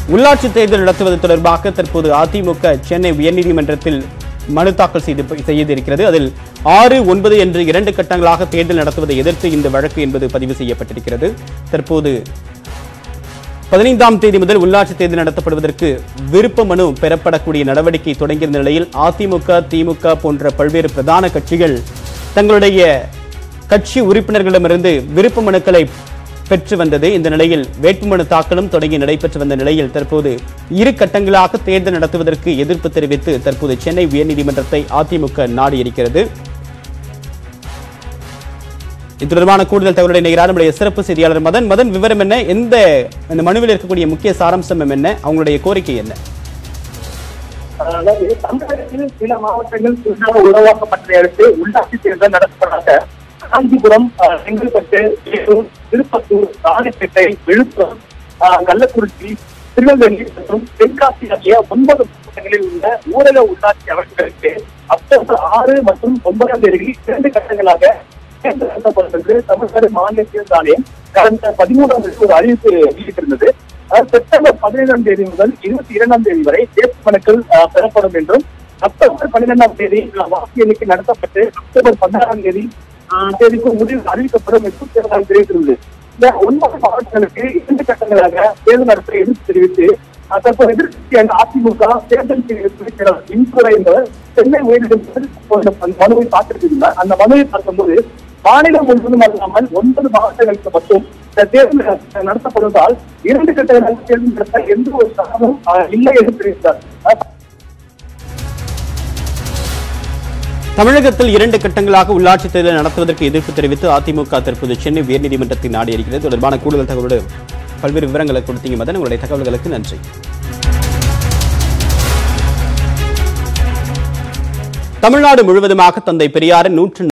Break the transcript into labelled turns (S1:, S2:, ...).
S1: உள்ளாட்சி தேர்தல் நடத்துவது தொடர்பாக தற்போது அதிமுக சென்னை உயர்நீதிமன்றத்தில் மனு தாக்கல் செய்து செய்திருக்கிறது அதில் ஆறு ஒன்பது என்று இரண்டு கட்டங்களாக தேர்தல் நடத்துவதை எதிர்த்து இந்த வழக்கு என்பது பதிவு செய்யப்பட்டிருக்கிறது தற்போது பதினைந்தாம் தேதி முதல் உள்ளாட்சி தேர்தல் நடத்தப்படுவதற்கு விருப்ப மனு பெறப்படக்கூடிய நடவடிக்கை தொடங்கியிருந்த நிலையில் அதிமுக திமுக போன்ற பல்வேறு பிரதான கட்சிகள் தங்களுடைய கட்சி உறுப்பினர்களிடமிருந்து விருப்ப மனுக்களை பெற்று வந்தது இந்த நிலையில் வேட்புமனு தாக்கலும் தொடங்கி நடைபெற்று வந்த நிலையில் தற்போது இரு கட்டங்களாக தேர்தல் நடத்துவதற்கு எதிர்ப்பு தெரிவித்து தற்போது சென்னை உயர்நீதிமன்றத்தை அதிமுக நாடியிருக்கிறது இது தொடர்பான கூடுதல் தகவலை இணைகிறார் நம்முடைய சிறப்பு செய்தியாளர் மதன் மதன் விவரம் என்ன எந்த இந்த மனுவில் இருக்கக்கூடிய முக்கிய சாராம்சம் என்ன அவங்களுடைய கோரிக்கை என்ன
S2: அதாவது தமிழகத்தில் சில மாவட்டங்கள் புதிதாக உருவாக்கப்பட்டதை அடுத்து உள்ளாட்சி தேர்தல் நடத்தப்படாத காஞ்சிபுரம் அஹ், செங்கல்பட்டு வேலூர் திருப்பத்தூர் ராணிப்பேட்டை விழுப்புரம் அஹ், கள்ளக்குறிச்சி திருநெல்வேலி மற்றும் தென்காசி ஆகிய ஒன்பது மாவட்டங்களில் உள்ள ஊரக உள்ளாட்சி அமைப்புகளுக்கு அக்டோபர் ஆறு மற்றும் ஒன்பதாம் தேதிகளில் இரண்டு கட்டங்களாக தேர்தல் நடத்தப்படுகிறது தமிழ்நாடு மாநில தேர்தல் ஆணையம் கடந்த பதிமூன்றாம் தேதி ஒரு அறிவிப்பு வெளியிட்டிருந்தது அதாவது செப்டம்பர் பதினைந்தாம் தேதி முதல் இருபத்தி இரண்டாம் தேதி வரை வேட்பு மனுக்கள் அஹ், பெறப்படும் என்றும் அக்டோபர் பன்னிரெண்டாம் தேதி அஹ், வாக்கு எண்ணிக்கை நடத்தப்பட்டு அக்டோபர் பதினாறாம் தேதி அஹ், தேதிக்கு முடிவு அறிவிக்கப்படும் என்றும் தேர்தல் ஆணையம் தெரிவித்துள்ளது இந்த ஒன்பது மாவட்டங்களுக்கு இரண்டு கட்டங்களாக தேர்தல் நடத்த எதிர்ப்பு தெரிவித்து அஹ், தற்போது எதிர்க்கட்சியான அதிமுக தேர்தல் செயலர் இன்சுரை என்பவர் சென்னை உயர்நீதிமன்றத்தில் இப்போது அந்த மனுவை பார்த்திருக்கிறார் அந்த மனுவை பார்க்கும்போது மாநிலம் முழுவதும் அல்லாமல் ஒன்பது மாவட்டங்களுக்கு மட்டும் இந்த தேர்தல் நட- நடத்தப்படுவதால் இரண்டு கட்டங்களாக தேர்தல் நடத்த எந்த ஒரு காரணமும் அஹ், இல்லை என்று தெரிவித்தார் அஹ்,
S1: தமிழகத்தில் இரண்டு கட்டங்களாக உள்ளாட்சி தேர்தல் நடத்துவதற்கு எதிர்ப்பு தெரிவித்து அதிமுக தற்போது சென்னை உயர்நீதிமன்றத்தை நாடியிருக்கிறது தொடர்பான கூடுதல் தகவலோடு பல்வேறு விவரங்களை கொடுத்தீங்க மதன் உங்களுடைய தகவல்களுக்கு நன்றி தமிழ்நாடு முழுவதுமாக தந்தை பெரியாரின் நூற்று